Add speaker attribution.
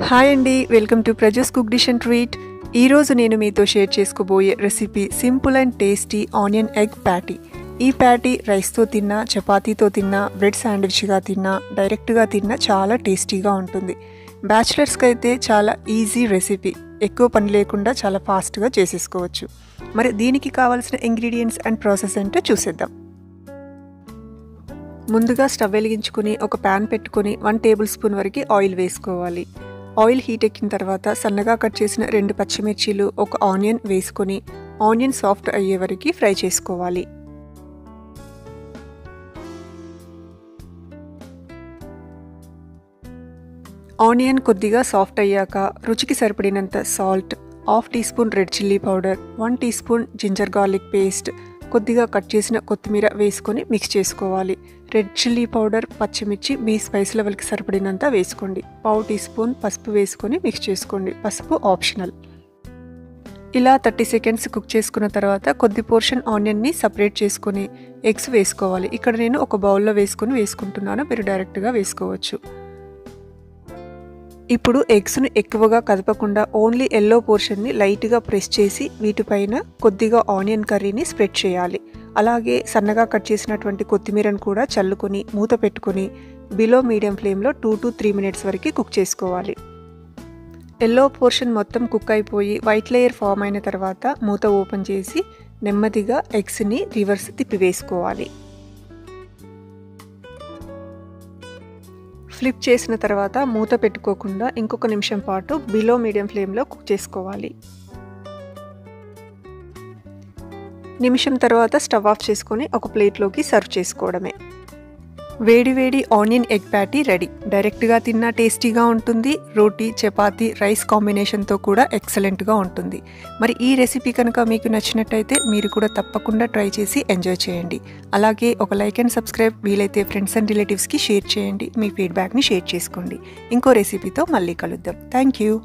Speaker 1: hi అండి welcome to ప్రజస్ cook dish and treat ఈరోజు నేను మీతో షేర్ చేసుకోబోయే recipe simple and tasty onion egg patty ఈ ప్యాటీ రైస్తో తిన్నా చపాతీతో తిన్నా బ్రెడ్ శాండ్విచ్గా తిన్నా డైరెక్ట్గా తిన్నా చాలా టేస్టీగా ఉంటుంది బ్యాచిలర్స్కి అయితే చాలా ఈజీ రెసిపీ ఎక్కువ పని లేకుండా చాలా ఫాస్ట్గా చేసేసుకోవచ్చు మరి దీనికి కావాల్సిన ఇంగ్రీడియంట్స్ అండ్ ప్రాసెస్ ఏంటో చూసేద్దాం ముందుగా స్టవ్ వెలిగించుకొని ఒక ప్యాన్ పెట్టుకొని వన్ టేబుల్ స్పూన్ వరకు ఆయిల్ వేసుకోవాలి ఆయిల్ హీట్ ఎక్కిన తర్వాత సన్నగా కట్ చేసిన రెండు పచ్చిమిర్చీలు ఒక ఆనియన్ వేసుకొని ఆనియన్ సాఫ్ట్ అయ్యే వరకు ఫ్రై చేసుకోవాలి ఆనియన్ కొద్దిగా సాఫ్ట్ అయ్యాక రుచికి సరిపడినంత salt half teaspoon red chilli powder one teaspoon ginger garlic paste కొద్దిగా కట్ చేసిన కొత్తిమీర వేసుకొని మిక్స్ చేసుకోవాలి రెడ్ చిల్లీ పౌడర్ పచ్చిమిర్చి మీ స్పైస్ లెవెల్కి సరిపడినంత వేసుకోండి పావు టీ స్పూన్ పసుపు వేసుకొని మిక్స్ చేసుకోండి పసుపు ఆప్షనల్ ఇలా థర్టీ సెకండ్స్ కుక్ చేసుకున్న తర్వాత కొద్ది పోర్షన్ ఆనియన్ని సపరేట్ చేసుకొని ఎగ్స్ వేసుకోవాలి ఇక్కడ నేను ఒక బౌల్లో వేసుకొని వేసుకుంటున్నాను మీరు డైరెక్ట్గా వేసుకోవచ్చు ఇప్పుడు ఎగ్స్ను ఎక్కువగా కదపకుండా ఓన్లీ ఎల్లో పోర్షన్ని లైట్గా ప్రెస్ చేసి వీటిపైన కొద్దిగా ఆనియన్ కర్రీని స్ప్రెడ్ చేయాలి అలాగే సన్నగా కట్ చేసినటువంటి కొత్తిమీరను కూడా చల్లుకొని మూత పెట్టుకొని బిలో మీడియం ఫ్లేమ్లో టూ టు త్రీ మినిట్స్ వరకు కుక్ చేసుకోవాలి ఎల్లో పోర్షన్ మొత్తం కుక్ అయిపోయి వైట్ లేయర్ ఫామ్ అయిన తర్వాత మూత ఓపెన్ చేసి నెమ్మదిగా ఎగ్స్ని రివర్స్ తిప్పివేసుకోవాలి ఫ్లిప్ చేసిన తర్వాత మూత పెట్టుకోకుండా ఇంకొక నిమిషం పాటు బిలో మీడియం ఫ్లేమ్లో కుక్ చేసుకోవాలి నిమిషం తర్వాత స్టవ్ ఆఫ్ చేసుకొని ఒక ప్లేట్లోకి సర్వ్ చేసుకోవడమే వేడి వేడి ఆనియన్ ఎగ్ ప్యాటీ రెడీ డైరెక్ట్గా తిన్నా టేస్టీగా ఉంటుంది రోటీ చపాతీ రైస్ కాంబినేషన్తో కూడా ఎక్సలెంట్గా ఉంటుంది మరి ఈ రెసిపీ కనుక మీకు నచ్చినట్టయితే మీరు కూడా తప్పకుండా ట్రై చేసి ఎంజాయ్ చేయండి అలాగే ఒక లైక్ అండ్ సబ్స్క్రైబ్ వీలైతే ఫ్రెండ్స్ అండ్ రిలేటివ్స్కి షేర్ చేయండి మీ ఫీడ్బ్యాక్ని షేర్ చేసుకోండి ఇంకో రెసిపీతో మళ్ళీ కలుద్దాం థ్యాంక్ యూ